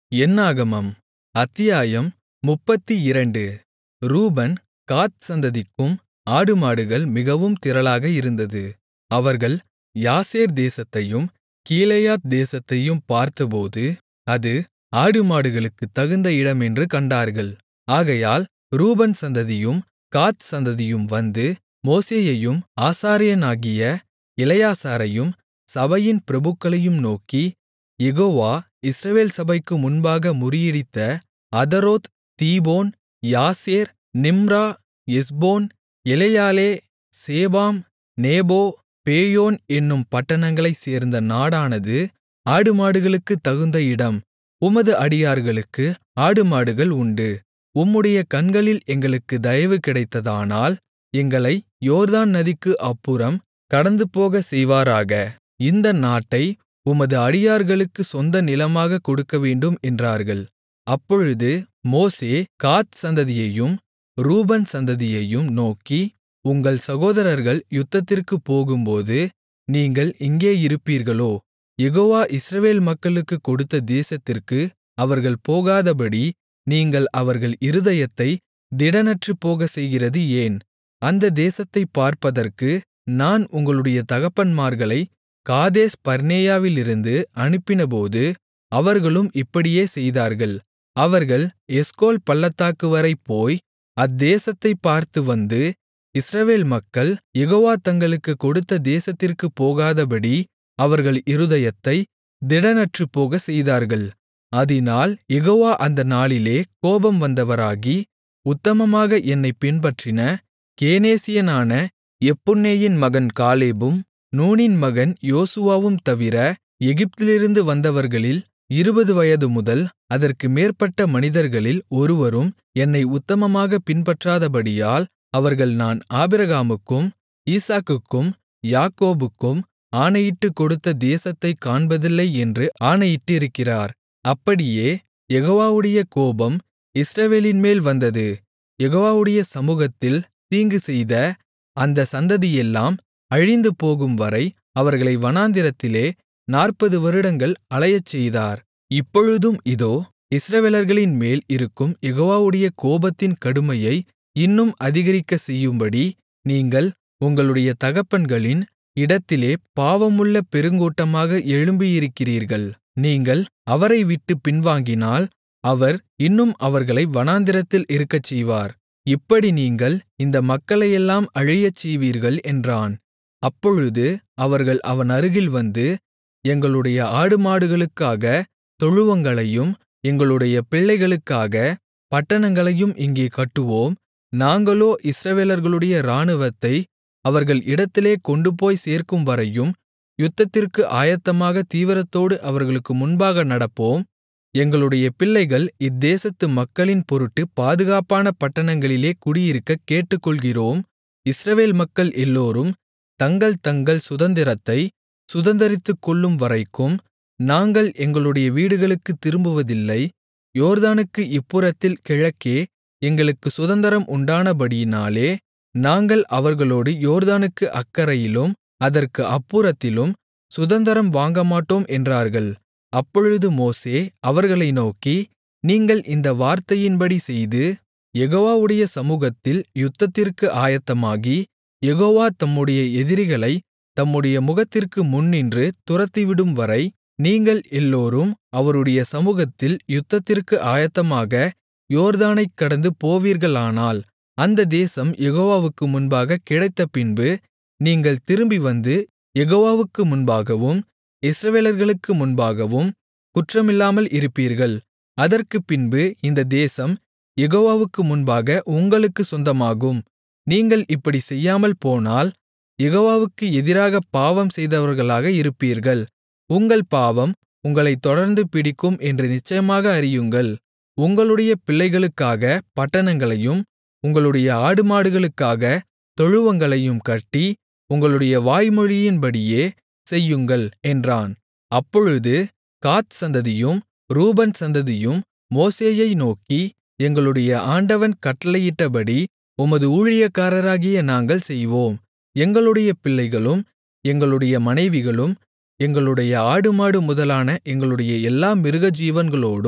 என்னாகமம் அத்தியாயம் முப்பத்திரண்டு ரூபன் காத் சந்ததிக்கும் ஆடுமாடுகள் மிகவும் திரளாக இருந்தது அவர்கள் யாசேர் தேசத்தையும் கீலேயாத் தேசத்தையும் பார்த்தபோது அது ஆடுமாடுகளுக்குத் தகுந்த இடமென்று கண்டார்கள் ஆகையால் ரூபன் சந்ததியும் காத் சந்ததியும் வந்து மோசேயையும் ஆசாரியனாகிய எலெயாசாரையும் சபையின் பிரபுக்களையும் நோக்கி யெகோவா இஸ்ரவேல் சபைக்கு முன்பாக முறியடித்த அதரோத் தீபோன் யாசேர் நிம்ரா எஸ்போன் எலெயாலெ சேபாம் நேபோ பேயோன் என்னும் பட்டணங்களைச் சேர்ந்த நாடானது ஆடுமாடுகளுக்குத் தகுந்த இடம் உமது அடியார்களுக்கு ஆடுமாடுகள் உண்டு உம்முடைய கண்களில் எங்களுக்குத் தயவு கிடைத்ததானால் எங்களை யோர்தான் நதிக்கு அப்புறம் கடந்துபோகச் செய்வாராக இந்த நாட்டை உமது அடியார்களுக்குச் சொந்த நிலமாகக் கொடுக்கவேண்டும் என்றார்கள் அப்பொழுது மோசே காத் சந்ததியையும் ரூபன் சந்ததியையும் நோக்கி உங்கள் சகோதரர்கள் யுத்தத்திற்குப் போகும்போது நீங்கள் இங்கே இருப்பீர்களோ யெகோவா இஸ்ரவேல் மக்களுக்குக் கொடுத்த தேசத்திற்கு அவர்கள் போகாதபடி நீங்கள் அவர்கள் இருதயத்தைத் திடனற்றுப்போகச் செய்கிறது ஏன் அந்த தேசத்தைப் பார்ப்பதற்கு நான் உங்களுடைய தகப்பன்மார்களைக் காதேஸ் பர்னேயாவிலிருந்து அனுப்பினபோது அவர்களும் இப்படியே செய்தார்கள் அவர்கள் எஸ்கோல் பள்ளத்தாக்குவரை போய் அத்தேசத்தைப் பார்த்து வந்து இஸ்ரவேல் மக்கள் யெகோவா தங்களுக்குக் கொடுத்த தேசத்திற்குப் போகாதபடி அவர்கள் இருதயத்தைத் திடனற்றுப்போகச் செய்தார்கள் அதினால் யெகோவா அந்த நாளிலே கோபம் வந்தவராகி உத்தமமாக என்னைப் பின்பற்றின கேனேசியனான எப்புன்னேயின் மகன் காலேபும் நூனின் மகன் யோசுவாவும் தவிர எகிப்திலிருந்து வந்தவர்களில் இருபது வயதுமுதல் அதற்கு மேற்பட்ட மனிதர்களில் ஒருவரும் என்னை உத்தமமாகப் பின்பற்றாதபடியால் அவர்கள் நான் ஆபிரகாமுக்கும் ஈசாக்குக்கும் யாக்கோபுக்கும் ஆணையிட்டுக் கொடுத்த தேசத்தைக் காண்பதில்லை என்று ஆணையிட்டிருக்கிறார் அப்படியே யெகோவாவுடைய கோபம் இஸ்ரவேலின்மேல் வந்தது யெகோவாவுடைய சமுகத்தில் தீங்கு செய்த அந்த சந்ததியெல்லாம் அழிந்து போகும்வரை அவர்களை வனாந்திரத்திலே நாற்பது வருடங்கள் அலையச்செய்தார் இப்பொழுதும் இதோ இஸ்ரவேலர்களின்மேல் இருக்கும் யெகோவாவுடைய கோபத்தின் கடுமையை இன்னும் அதிகரிக்கச் செய்யும்படி நீங்கள் உங்களுடைய தகப்பன்களின் இடத்திலே பாவமுள்ள பெருங்கூட்டமாக எழும்பியிருக்கிறீர்கள் நீங்கள் அவரை விட்டுப் பின்வாங்கினால் அவர் இன்னும் அவர்களை வனாந்திரத்தில் இருக்கச்செய்வார் இப்படி நீங்கள் இந்த மக்களையெல்லாம் அழியச்செய்வீர்கள் என்றான் அப்பொழுது அவர்கள் அவன் அருகில் வந்து எங்களுடைய ஆடுமாடுகளுக்காகத் தொழுவங்களையும் எங்களுடைய பிள்ளைகளுக்காகப் பட்டணங்களையும் இங்கே கட்டுவோம் நாங்களோ இஸ்ரவேலர்களுடைய இராணுவத்தை அவர்கள் இடத்திலே கொண்டுபோய் சேர்க்கும்வரையும் யுத்தத்திற்கு ஆயத்தமாக தீவிரத்தோடு அவர்களுக்கு முன்பாக நடப்போம் எங்களுடைய பிள்ளைகள் இத்தேசத்து மக்களின் பொருட்டு பாதுகாப்பான பட்டணங்களிலே குடியிருக்கக் கேட்டுக்கொள்கிறோம் இஸ்ரவேல் மக்கள் எல்லோரும் தங்கள் தங்கள் சுதந்திரத்தை சுதந்தரித்துக்கொள்ளும் வரைக்கும் நாங்கள் எங்களுடைய வீடுகளுக்குத் திரும்புவதில்லை யோர்தானுக்கு இப்புறத்தில் கிழக்கே எங்களுக்கு சுதந்தரம் உண்டானபடியினாலே நாங்கள் அவர்களோடு யோர்தானுக்கு அக்கரையிலும் அதற்கு அப்புறத்திலும் சுதந்தரம் வாங்கமாட்டோம் என்றார்கள் அப்பொழுது மோசே அவர்களை நோக்கி நீங்கள் இந்த வார்த்தையின்படி செய்து யெகோவாவுடைய சமுகத்தில் யுத்தத்திற்கு ஆயத்தமாகி யெகோவா தம்முடைய எதிரிகளை தம்முடைய முகத்திற்கு முன்னின்று துரத்திவிடும்வரை நீங்கள் எல்லோரும் அவருடைய சமுகத்தில் யுத்தத்திற்கு ஆயத்தமாக யோர்தானைக் கடந்து போவீர்களானால் அந்த தேசம் யெகோவாவுக்கு முன்பாக கிடைத்தபின்பு நீங்கள் திரும்பி வந்து யெகோவாவுக்கு முன்பாகவும் இஸ்ரவேலர்களுக்கு முன்பாகவும் குற்றமில்லாமல் இருப்பீர்கள் அதற்குப் பின்பு இந்த தேசம் யெகோவாவுக்கு முன்பாக உங்களுக்குச் சொந்தமாகும் நீங்கள் இப்படி செய்யாமல் போனால் யெகோவாவுக்கு எதிராகப் பாவம் செய்தவர்களாக இருப்பீர்கள் உங்கள் பாவம் உங்களைத் தொடர்ந்து பிடிக்கும் என்று நிச்சயமாக அறியுங்கள் உங்களுடைய பிள்ளைகளுக்காக பட்டணங்களையும் உங்களுடைய ஆடுமாடுகளுக்காக தொழுவங்களையும் கட்டி உங்களுடைய வாய்மொழியின்படியே செய்யுங்கள் என்றான் அப்பொழுது காத் சந்ததியும் ரூபன் சந்ததியும் மோசேயை நோக்கி எங்களுடைய ஆண்டவன் கட்டளையிட்டபடி உமது ஊழியக்காரராகிய நாங்கள் செய்வோம் எங்களுடைய பிள்ளைகளும் எங்களுடைய மனைவிகளும் எங்களுடைய ஆடுமாடு முதலான எங்களுடைய எல்லா மிருகஜீவன்களோடும்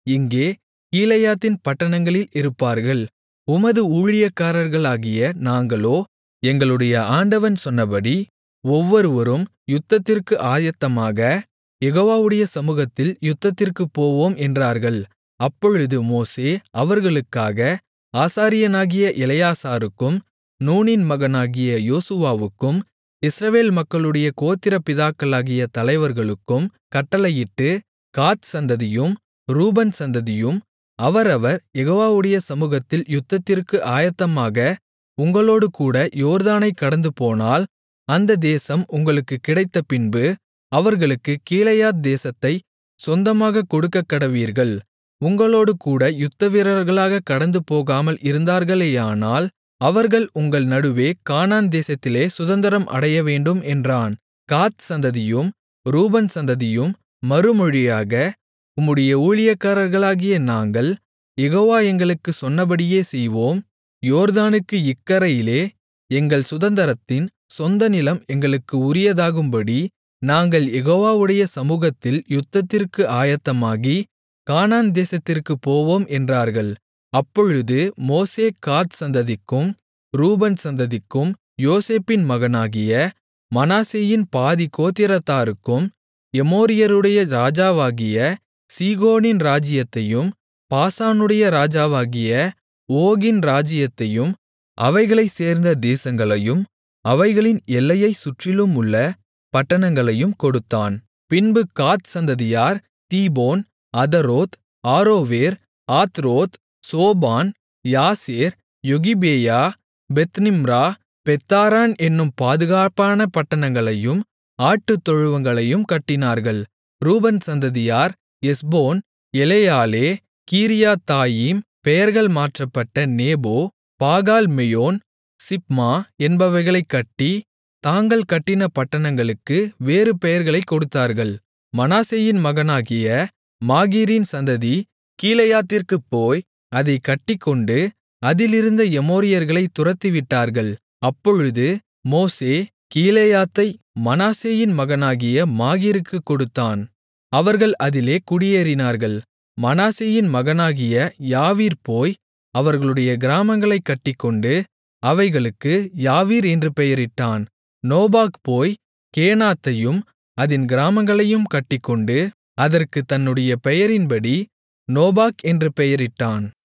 இங்கே கீலேயாத்தின் பட்டணங்களில் இருப்பார்கள் உமது ஊழியக்காரர்களாகிய நாங்களோ எங்களுடைய ஆண்டவன் சொன்னபடி ஒவ்வொருவரும் யுத்தத்திற்கு ஆயத்தமாக யெகோவாவுடைய சமுகத்தில் யுத்தத்திற்குப் போவோம் என்றார்கள் அப்பொழுது மோசே அவர்களுக்காக ஆசாரியனாகிய எலெயாசாருக்கும் நூனின் மகனாகிய யோசுவாவுக்கும் இஸ்ரவேல் மக்களுடைய கோத்திர பிதாக்களாகிய தலைவர்களுக்கும் கட்டளையிட்டு காத் சந்ததியும் ரூபன் சந்ததியும் அவரவர் யெகோவாவுடைய சமுகத்தில் யுத்தத்திற்கு ஆயத்தமாக உங்களோடுகூட யோர்தானைக் கடந்துபோனால் அந்த தேசம் உங்களுக்குக் கிடைத்தபின்பு அவர்களுக்குக் கீலேயாத் தேசத்தைச் சொந்தமாகக் கொடுக்கக்கடவீர்கள் உங்களோடுகூட யுத்தவீரர்களாகக் கடந்துபோகாமல் இருந்தார்களேயானால் அவர்கள் உங்கள் நடுவே கானான் தேசத்திலே சுதந்தரம் அடையவேண்டும் என்றான் காத் சந்ததியும் ரூபன் சந்ததியும் மறுமொழியாக உம்முடைய ஊழியக்காரர்களாகிய நாங்கள் யெகோவா எங்களுக்குச் சொன்னபடியே செய்வோம் யோர்தானுக்கு இக்கரையிலே எங்கள் சுதந்தரத்தின் சொந்த நிலம் எங்களுக்கு உரியதாகும்படி நாங்கள் யெகோவாவுடைய சமுகத்தில் யுத்தத்திற்கு ஆயத்தமாகி கானான் தேசத்திற்குப் போவோம் என்றார்கள் அப்பொழுது மோசே காத் சந்ததிக்கும் ரூபன் சந்ததிக்கும் யோசேப்பின் மகனாகிய மனாசேயின் பாதி கோத்திரத்தாருக்கும் எமோரியருடைய ராஜாவாகிய சீகோனின் ராஜ்ஜியத்தையும் பாசானுடைய ராஜாவாகிய ஓகின் ராஜ்ஜியத்தையும் அவைகளைச் சேர்ந்த தேசங்களையும் அவைகளின் எல்லையைச் சுற்றிலுமுள்ள பட்டணங்களையும் கொடுத்தான் பின்பு காத் சந்ததியார் Dibon Ataroth Aroer Atroth Shophan Jazer Jogbehah Bethnimrah Bethharan என்னும் பாதுகாப்பான பட்டணங்களையும் ஆட்டுத்தொழுவங்களையும் கட்டினார்கள் ரூபன் சந்ததியார் எஸ்போன் எலெயாலெ கீரியாத்தாயீம் பெயர்கள் மாற்றப்பட்ட நேபோ பாகால் மெயோன் சிப்மா என்பவைகளைக் கட்டி தாங்கள் கட்டின பட்டணங்களுக்கு வேறு பெயர்களைக் கொடுத்தார்கள் மனாசேயின் மகனாகிய மாகீரின் சந்ததி கீலேயாத்திற்குப் போய் அதைக் கட்டிக்கொண்டு அதிலிருந்த எமோரியர்களைத் துரத்திவிட்டார்கள் அப்பொழுது மோசே கீலேயாத்தை மனாசேயின் மகனாகிய மாகீருக்குக் கொடுத்தான் அவர்கள் அதிலே குடியேறினார்கள் மனாசேயின் மகனாகிய யாவீர் போய் அவர்களுடைய கிராமங்களைக் கட்டிக்கொண்டு அவைகளுக்கு யாவீர் என்று பெயரிட்டான் நோபாக் போய் கேனாத்தையும் அதின் கிராமங்களையும் கட்டிக்கொண்டு அதற்குத் தன்னுடைய பெயரின்படி நோபாக் என்று பெயரிட்டான்